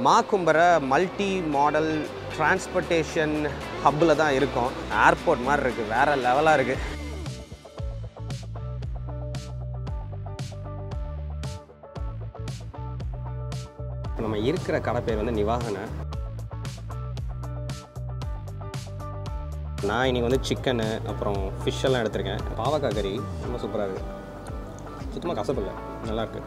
மாக்கும்பர multi modal transportation ஹப்பில் தான் இருக்கோம் ஏர்போர்ட் மாதிரி இருக்குது வேறு லெவலாக இருக்குது இப்போ நம்ம இருக்கிற கடை பேர் வந்து நிவாகன நான் இன்னைக்கு வந்து சிக்கனு அப்புறம் ஃபிஷ் எல்லாம் எடுத்திருக்கேன் பாவக்காய் கறி ரொம்ப சூப்பராக இருக்குது சுத்தமாக கசப்பில்லை நல்லா இருக்கு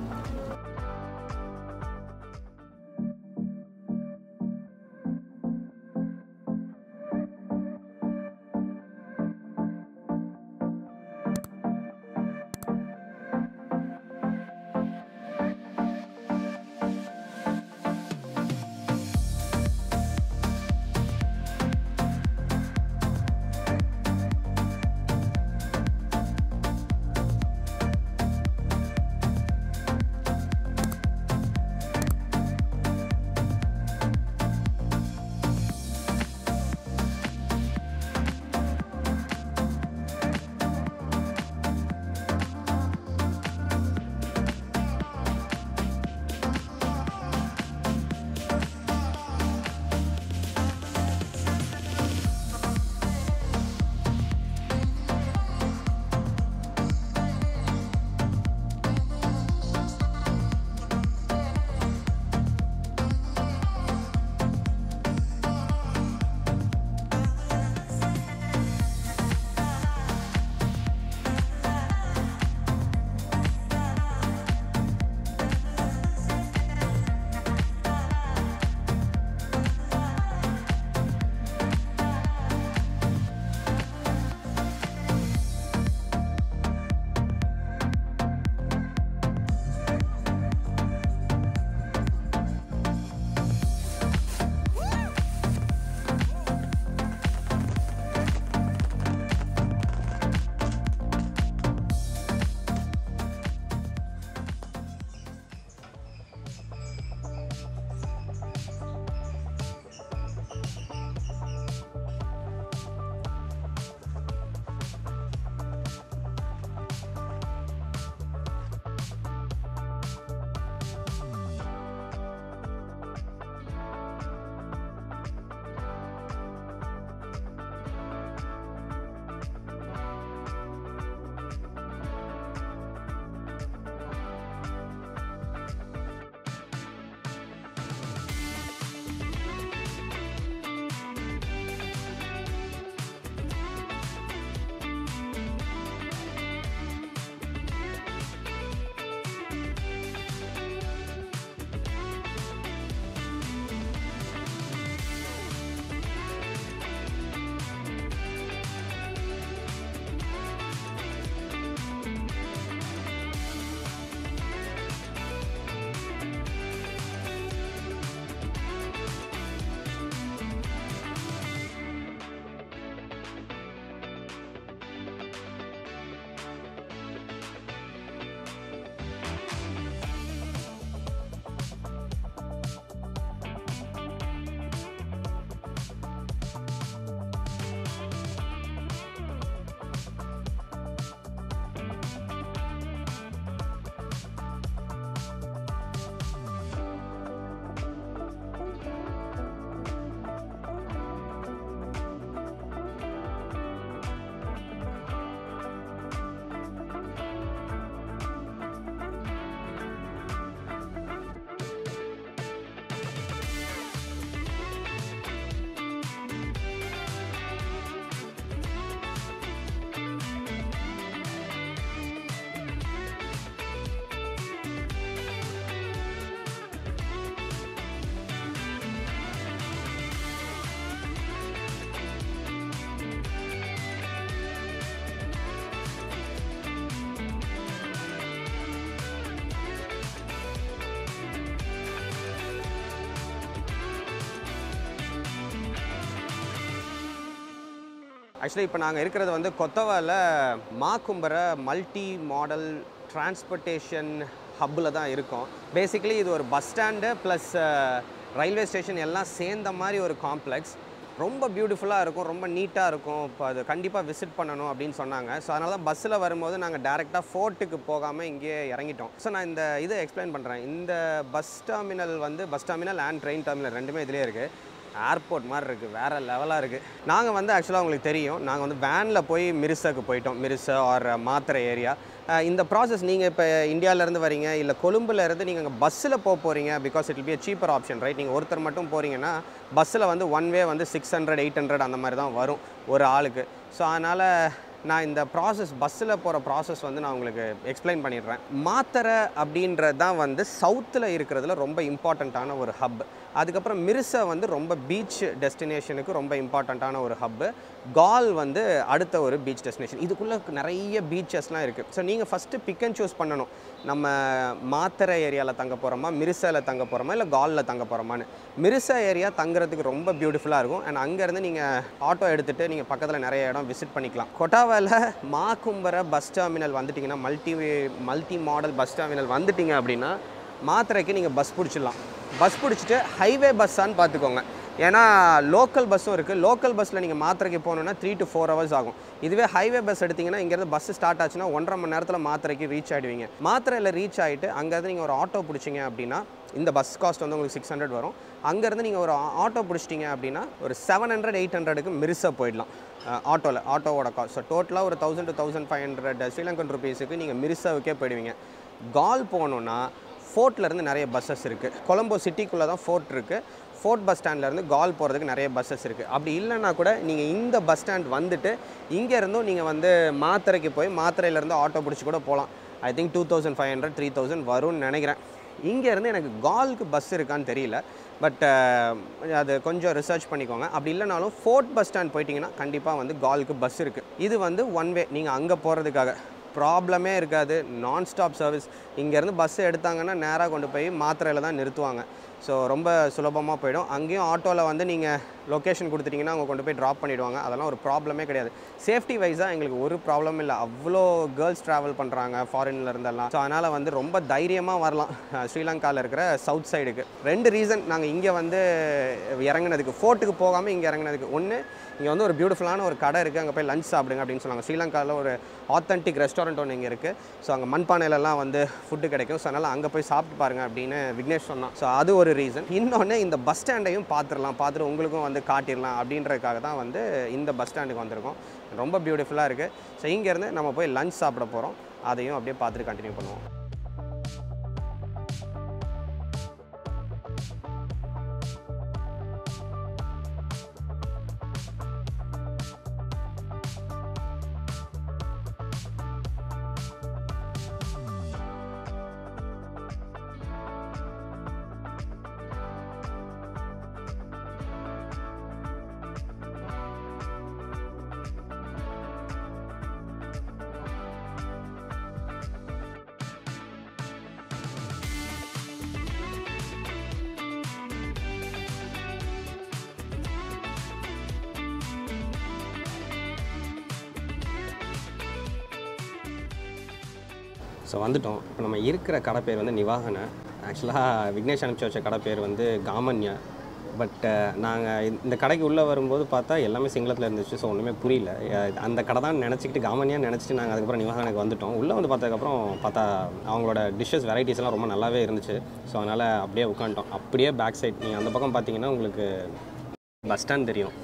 ஆக்சுவலி இப்போ நாங்கள் இருக்கிறது வந்து கொத்தவால மாக்கும்பர மல்டி மாடல் டிரான்ஸ்போர்ட்டேஷன் ஹப்பில் தான் இருக்கோம் பேசிக்கலி இது ஒரு bus stand plus railway station எல்லாம் சேர்ந்த மாதிரி ஒரு காம்ப்ளெக்ஸ் ரொம்ப பியூட்டிஃபுல்லாக இருக்கும் ரொம்ப நீட்டாக இருக்கும் இப்போ அது கண்டிப்பாக விசிட் பண்ணணும் அப்படின்னு சொன்னாங்க ஸோ அதனால தான் பஸ்ஸில் வரும்போது நாங்கள் டேரெக்டாக ஃபோர்ட்டுக்கு போகாமல் இங்கேயே இறங்கிட்டோம் ஸோ நான் இந்த இதை எக்ஸ்பிளைன் பண்ணுறேன் இந்த பஸ் டெர்மினல் வந்து bus terminal and train terminal ரெண்டுமே இதுலேயே இருக்குது ஏர்போர்ட் மாதிரி இருக்குது வேறு லெவலாக இருக்குது நாங்கள் வந்து ஆக்சுவலாக உங்களுக்கு தெரியும் நாங்கள் வந்து வேனில் போய் மிரிசாக்கு போயிட்டோம் மிரிசா ஆர் மாத்திரை ஏரியா இந்த ப்ராசஸ் நீங்கள் இப்போ இந்தியாவிலேருந்து வரீங்க இல்லை கொழும்புல இருந்து நீங்கள் அங்கே பஸ்ஸில் போக போகிறீங்க because it be a cheaper option right நீங்கள் ஒருத்தர் மட்டும் போகிறீங்கன்னா பஸ்ஸில் வந்து ஒன் வே வந்து சிக்ஸ் ஹண்ட்ரட் எயிட் ஹண்ட்ரட் அந்த மாதிரி தான் வரும் ஒரு ஆளுக்கு ஸோ அதனால் நான் இந்த ப்ராசஸ் பஸ்ஸில் போகிற ப்ராசஸ் வந்து நான் உங்களுக்கு எக்ஸ்பிளைன் பண்ணிடுறேன் மாத்தரை அப்படின்றது தான் வந்து சவுத்தில் இருக்கிறதுல ரொம்ப இம்பார்ட்டண்ட்டான ஒரு ஹப் அதுக்கப்புறம் மிரிசா வந்து ரொம்ப பீச் டெஸ்டினேஷனுக்கு ரொம்ப இம்பார்ட்டண்ட்டான ஒரு ஹப்பு கால் வந்து அடுத்த ஒரு பீச் டெஸ்டினேஷன் இதுக்குள்ளே நிறைய பீச்சஸ்லாம் இருக்குது ஸோ நீங்கள் ஃபஸ்ட்டு பிக் அண்ட் சூஸ் பண்ணணும் நம்ம மாத்தரை ஏரியாவில் தங்க போகிறோமா மிரிசாவில் தங்க போகிறோமா இல்லை காலில் தங்க போகிறோமான்னு மிரிசா ஏரியா தங்குறதுக்கு ரொம்ப பியூட்டிஃபுல்லாக இருக்கும் அண்ட் அங்கேருந்து நீங்கள் ஆட்டோ எடுத்துகிட்டு நீங்கள் பக்கத்தில் நிறைய இடம் விசிட் பண்ணிக்கலாம் கொட்டாவாவில் மாக்கும்பர பஸ் டெர்மினல் வந்துட்டிங்கன்னா multi multi modal bus terminal வந்துட்டீங்க அப்படின்னா மாத்திரைக்கு நீங்கள் பஸ் பிடிச்சிடலாம் பஸ் பிடிச்சிட்டு ஹைவே பஸ்ஸான்னு பார்த்துக்கோங்க ஏன்னா லோக்கல் பஸ்ஸும் இருக்குது லோக்கல் பஸ்ஸில் நீங்கள் மாத்திரைக்கு போகணுன்னா த்ரீ to ஃபோர் ஹவர்ஸ் ஆகும் இதுவே ஹைவே பஸ் எடுத்தீங்கன்னா இங்கேருந்து பஸ் ஸ்டார்ட் ஆச்சுன்னா ஒன்றரை மணி நேரத்தில் மாத்திரைக்கு ரீச் ஆகிடுவீங்க மாத்திரையில் ரீச் ஆகிட்டு அங்கேருந்து நீங்கள் ஒரு ஆட்டோ பிடிச்சிங்க அப்படின்னா இந்த பஸ் காஸ்ட் வந்து உங்களுக்கு சிக்ஸ் ஹண்ட்ரட் வரும் அங்கேருந்து நீங்கள் ஒரு ஆட்டோ பிடிச்சிட்டிங்க அப்படின்னா ஒரு செவன் ஹண்ட்ரட் எயிட் ஹண்ட்ரடுக்கு மிரிசா போயிடலாம் ஆட்டோவில் ஆட்டோவோட காஸ்ட் ஸோ டோட்டலாக ஒரு thousand to thousand five hundred Sri Lankan ருபீஸுக்கு நீங்கள் மிரிசாவுக்கே போயிடுவீங்க கால் போகணுன்னா ஃபோர்ட்லேருந்து நிறைய பஸ்ஸஸ் இருக்குது கொலம்போ சிட்டிக்குள்ளே தான் ஃபோர்ட் இருக்குது ஃபோர்ட் பஸ் ஸ்டாண்ட்லேருந்து கால் போகிறதுக்கு நிறைய பஸ்ஸஸ் இருக்குது அப்படி இல்லைன்னா கூட நீங்கள் இந்த பஸ் ஸ்டாண்ட் வந்துட்டு இங்கே இருந்தும் நீங்கள் வந்து மாத்திரைக்கு போய் மாத்திரையிலேருந்து ஆட்டோ பிடிச்சி கூட போகலாம் I think two thousand five hundred three thousand வரும்னு நினைக்கிறேன் இங்கேருந்து எனக்கு கால்க்கு பஸ் இருக்கான்னு தெரியல பட் அது கொஞ்சம் ரிசர்ச் பண்ணிக்கோங்க அப்படி இல்லைனாலும் ஃபோர்ட் பஸ் ஸ்டாண்ட் போயிட்டீங்கன்னா கண்டிப்பாக வந்து கால்க்கு பஸ் இருக்குது இது வந்து ஒன் வே நீங்கள் அங்கே போகிறதுக்காக ப்ராப்ளமே இருக்காது நான் ஸ்டாப் சர்வீஸ் இங்கேருந்து பஸ் எடுத்தாங்கன்னா நேராக கொண்டு போய் மாத்திரையில் தான் நிறுத்துவாங்க ஸோ ரொம்ப சுலபமாக போயிடும் அங்கேயும் ஆட்டோவில் வந்து நீங்கள் லொக்கேஷன் கொடுத்துட்டிங்கன்னா அவங்க கொண்டு போய் ட்ராப் பண்ணிவிடுவாங்க அதெல்லாம் ஒரு ப்ராப்ளமே கிடையாது சேஃப்டி வைஸாக எங்களுக்கு ஒரு ப்ராப்ளம் இல்லை அவ்வளோ கேர்ள்ஸ் ட்ராவல் பண்ணுறாங்க ஃபாரின்ல இருந்தெல்லாம் ஸோ அதனால் வந்து ரொம்ப தைரியமாக வரலாம் அஹ் ஸ்ரீலங்காவில் இருக்கிற சவுத் சைடுக்கு ரெண்டு ரீசன் நாங்கள் இங்கே வந்து இறங்குனதுக்கு ஃபோர்ட்டுக்கு போகாமல் இங்கே இறங்குனதுக்கு ஒன்று இங்கே வந்து ஒரு பியூட்டிஃபுல்லான ஒரு கடை இருக்குது அங்கே போய் லஞ்ச் சாப்பிடுங்க அப்படின்னு சொன்னாங்க ஸ்ரீலங்காவில் ஒரு ஆத்தென்டிக் ரெஸ்டாரண்ட் ஒன்று இங்கே இருக்குது ஸோ அங்கே மண்பானையிலலாம் வந்து ஃபுட்டு கிடைக்கும் ஸோ அதனால் அங்கே போய் சாப்பிட்டு பாருங்க அப்படின்னு விக்னேஷ் சொன்னான் ஸோ அது ஒரு ரீசன் இன்னொன்று இந்த பஸ் ஸ்டாண்டையும் பார்த்துடலாம் பார்த்துட்டு உங்களுக்கும் வந்து காட்டிடலாம் அப்படின்றதுக்காக தான் வந்து இந்த பஸ் ஸ்டாண்டுக்கு வந்திருக்கோம் ரொம்ப பியூட்டிஃபுல்லாக இருக்குது ஸோ இங்கேருந்து நம்ம போய் லஞ்ச் சாப்பிட போகிறோம் அதையும் அப்படியே பார்த்துட்டு கண்டினியூ பண்ணுவோம் ஸோ வந்துட்டோம் இப்போ நம்ம இருக்கிற கடை பேர் வந்து நிவாகன ஆக்சுவலாக விக்னேஷ் அனுப்பிச்சு வச்ச கடை பேர் வந்து காமன்யா பட் நாங்கள் இந்த கடைக்கு உள்ளே வரும்போது பார்த்தா எல்லாமே சிங்களத்தில் இருந்துச்சு ஸோ ஒன்றுமே புரியல அஹ் அந்த கடை தான் நினச்சிக்கிட்டு காமன்யான்னு நினச்சிட்டு நாங்கள் அதுக்கப்புறம் நிவாகனுக்கு வந்துட்டோம் உள்ளே வந்து பார்த்ததுக்கப்புறம் பார்த்தா அவங்களோட டிஷ்ஷஸ் வெரைட்டிஸ் எல்லாம் ரொம்ப நல்லாவே இருந்துச்சு ஸோ அதனால் அப்படியே உட்காந்துட்டோம் அப்படியே பேக் சைட் நீங்கள் அந்த பக்கம் பார்த்தீங்கன்னா உங்களுக்கு பஸ் ஸ்டாண்ட் தெரியும்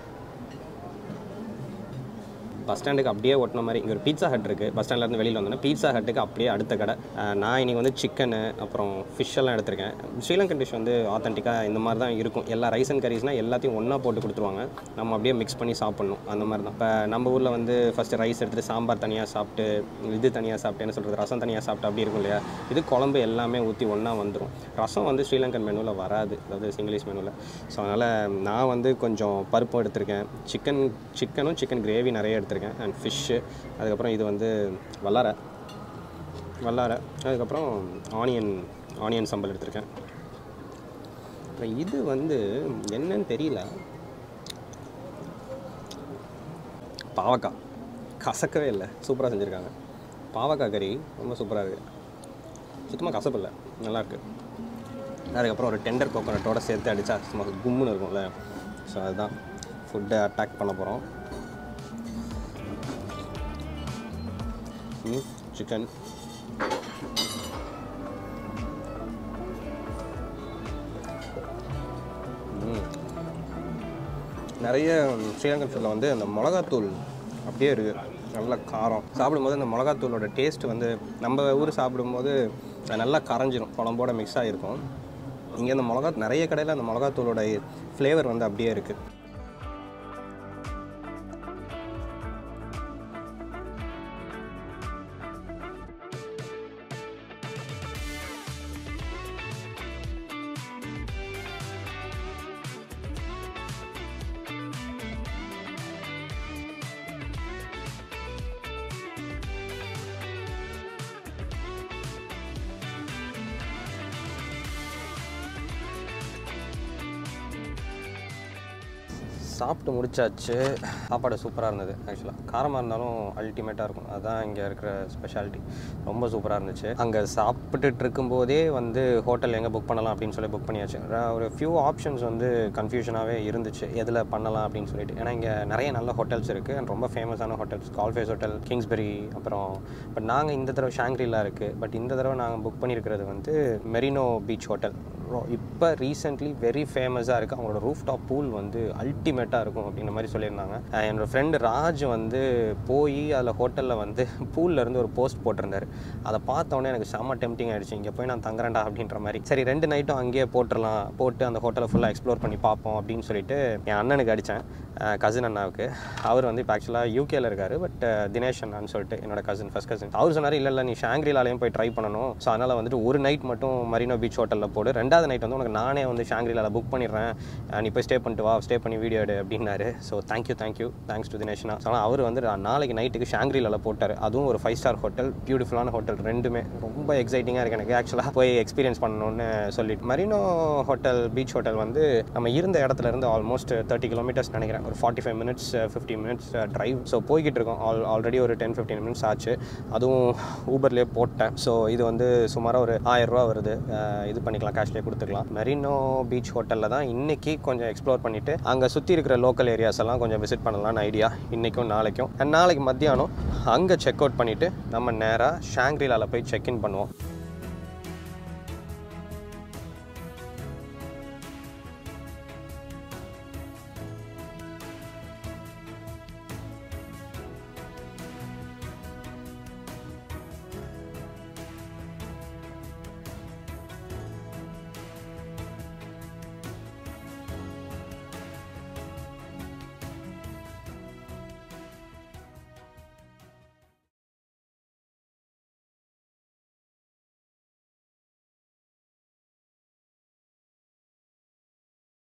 பஸ் ஸ்டாண்டுக்கு அப்படியே ஒட்டின மாதிரி இங்கே ஒரு பீட்சா ஹட் இருக்குது பஸ் ஸ்டாண்ட்லேருந்து வெளியில் வந்தோன்னா பீட்சா ஹட்டுக்கு அப்படியே அடுத்த கடை அஹ் நான் இன்றைக்கி வந்து சிக்கனு அப்புறம் ஃபிஷ் எல்லாம் எடுத்திருக்கேன் ஸ்ரீலங்கன் டிஷ் வந்து ஆத்தென்டிக்காக இந்த மாதிரி தான் இருக்கும் எல்லா ரைஸ் அண்ட் கரீஸ்னால் எல்லாத்தையும் ஒன்றா போட்டு கொடுத்துருவாங்க நம்ம அப்படியே மிக்ஸ் பண்ணி சாப்பிட்ணும் அந்த மாதிரி தான் இப்போ நம்ம ஊரில் வந்து ஃபஸ்ட்டு ரைஸ் எடுத்துகிட்டு சாம்பார் தனியாக சாப்பிட்டு இது தனியாக சாப்பிட்டு என்ன சொல்கிறது ரசம் தனியாக சாப்பிட்டு அப்படி இருக்கும் இல்லையா இது குழம்பு எல்லாமே ஊற்றி ஒன்றா வந்துடும் ரசம் வந்து ஸ்ரீலங்கன் மெனுவில் வராது அதாவது சிங்கிலீஷ் மெனுவில் ஸோ அதனால் நான் வந்து கொஞ்சம் பருப்பு எடுத்திருக்கேன் சிக்கன் சிக்கனும் சிக்கன் கிரேவி நிறைய எடுத்திருக்கேன் அண்ட் ஃபிஷ்ஷு அதுக்கப்புறம் இது வந்து வல்லாரை வல்லாரை அதுக்கப்புறம் ஆனியன் ஆனியன் சம்பல் எடுத்திருக்கேன் அப்புறம் இது வந்து என்னன்னு தெரியல பாவக்காய் கசக்கவே இல்லை சூப்பராக செஞ்சுருக்காங்க பாவக்காய் கறி ரொம்ப சூப்பராக இருக்குது சுத்தமாக கசப்பு இல்லை நல்லாயிருக்கு அதுக்கப்புறம் ஒரு டெண்டர் கோகோனட்டோட சேர்த்து அடித்தா சும்மா கும்முன்னு இருக்கும்ல ஸோ அதுதான் ஃபுட்டை அட்டாக் பண்ண போகிறோம் சிக்கன் நிறைய ஸ்ரீலங்கன் ஃபுட்டில் வந்து அந்த மிளகாத்தூள் அப்படியே இருக்குது நல்ல காரம் சாப்பிடும்போது அந்த மிளகாத்தூளோட டேஸ்ட் வந்து நம்ம ஊர் சாப்பிடும்போது அது நல்லா கரைஞ்சிரும் குழம்போட மிக்ஸ் ஆகிருக்கும் இங்கே அந்த மிளகா நிறைய கடையில் அந்த மிளகாத்தூளோட ஃப்ளேவர் வந்து அப்படியே இருக்குது சாப்பிட்டு முடிச்சாச்சு சாப்பாடு சூப்பராக இருந்தது ஆக்சுவலாக காரமாக இருந்தாலும் அல்டிமேட்டாக இருக்கும் அதுதான் இங்கே இருக்கிற ஸ்பெஷாலிட்டி ரொம்ப சூப்பராக இருந்துச்சு அங்கே சாப்பிட்டுட்டு இருக்கும்போதே வந்து ஹோட்டல் எங்கே புக் பண்ணலாம் அப்படின்னு சொல்லி புக் பண்ணியாச்சு ர- ஒரு ஃபியூ ஆப்ஷன்ஸ் வந்து கன்ஃபியூஷனாகவே இருந்துச்சு எதில் பண்ணலாம் அப்படின்னு சொல்லிட்டு ஏன்னா இங்கே நிறைய நல்ல ஹோட்டல்ஸ் இருக்குது அண்ட் ரொம்ப ஃபேமஸான ஹோட்டல்ஸ் கால்ஃபேஸ் ஹோட்டல் கிங்ஸ்பெரி அப்புறம் பட் நாங்கள் இந்த தடவை ஷாங்க்ரிலா இருக்குது பட் இந்த தடவை நாங்கள் புக் பண்ணியிருக்கிறது வந்து மெரினோ பீச் ஹோட்டல் இப்போ ரீசெண்ட்லி வெரி ஃபேமஸாக இருக்குது அவங்களோட ரூஃப் டாப் பூல் வந்து அல்டிமேட்டாக இருக்கும் அப்படின்ற மாதிரி சொல்லியிருந்தாங்க அஹ் என்னோட ஃப்ரெண்டு ராஜ் வந்து போய் அதில் ஹோட்டலில் வந்து பூல்ல இருந்து ஒரு போஸ்ட் போட்டிருந்தாரு அதை பார்த்தோன்னே எனக்கு செம்ம டெம்டிங் ஆயிடுச்சு இங்கே போய் நான் தங்குறேன்டா அப்படின்ற மாதிரி சரி ரெண்டு நைட்டும் அங்கேயே போட்டுடலாம் போட்டு அந்த ஹோட்டலை ஃபுல்லாக எக்ஸ்ப்ளோர் பண்ணி பார்ப்போம் அப்படின்னு சொல்லிட்டு என் அண்ணனுக்கு அடித்தேன் கசின் அண்ணாவுக்கு அவர் வந்து இப்போ ஆக்சுவலாக யூகேல இருக்காரு பட் தினேஷ் அண்ணான்னு சொல்லிட்டு என்னோட கசின் ஃபர்ஸ்ட் கசின் அவர் சொன்னார் இல்லை இல்லை நீ ஷாங்க்ரிலாலையும் போய் ட்ரை பண்ணணும் ஸோ அதனால் வந்துட்டு ஒரு நைட் மட்டும் மரீனோ பீச் ஹோட்டலில் போடு ரெண்டாவது நைட் வந்து உனக்கு நானே வந்து ஷாங்க்ரிலாவில் புக் பண்ணிடுறேன் அஹ் நீ போய் ஸ்டே பண்ணிட்டு வா ஸ்டே பண்ணி வீடியோ எடு அப்படின்னாரு so thank you thank you thanks to தினேஷ்னா ஸோ அவர் வந்து நான் நாளைக்கு நைட்டுக்கு ஷாங்க்ரிலாவில் போட்டார் அதுவும் ஒரு ஃபைவ் ஸ்டார் ஹோட்டல் பியூட்டிஃபுல்லான ஹோட்டல் ரெண்டுமே ரொம்ப எக்ஸைட்டிங்காக இருக்குது எனக்கு ஆக்சுவலாக போய் எக்ஸ்பீரியன்ஸ் பண்ணணும்னு சொல்லிட்டு மரீனோ ஹோட்டல் பீச் ஹோட்டல் வந்து நம்ம இருந்த இடத்துல இருந்து ஆல்மோஸ்ட் தேர்ட்டி கிலோமீட்டர்ஸ் நினைக்கிறேன் ஒரு forty five minutes fifty minutes drive so போய்கிட்டு இருக்கோம் ஆல் ஆல்ரெடி ஒரு டென் ஃபிஃப்டீன் மினிட்ஸ் ஆச்சு அதுவும் ஊபர்லேயே போட்டேன் ஸோ இது வந்து சுமாராக ஒரு ஆயிரம் ரூபா வருது அஹ் இது பண்ணிக்கலாம் கேஷ்லேயே கொடுத்துக்கலாம் மெரினோ பீச் ஹோட்டலில் தான் இன்னைக்கு கொஞ்சம் எக்ஸ்ப்ளோர் பண்ணிவிட்டு அங்கே சுற்றி இருக்கிற லோக்கல் ஏரியாஸ் எல்லாம் கொஞ்சம் விசிட் பண்ணலாம்னு ஐடியா இன்றைக்கும் நாளைக்கும் அண்ட் நாளைக்கு மத்தியானம் அங்கே செக் அவுட் பண்ணிவிட்டு நம்ம நேராக ஷாங்க்ரிலாவில் போய் செக் இன் பண்ணுவோம்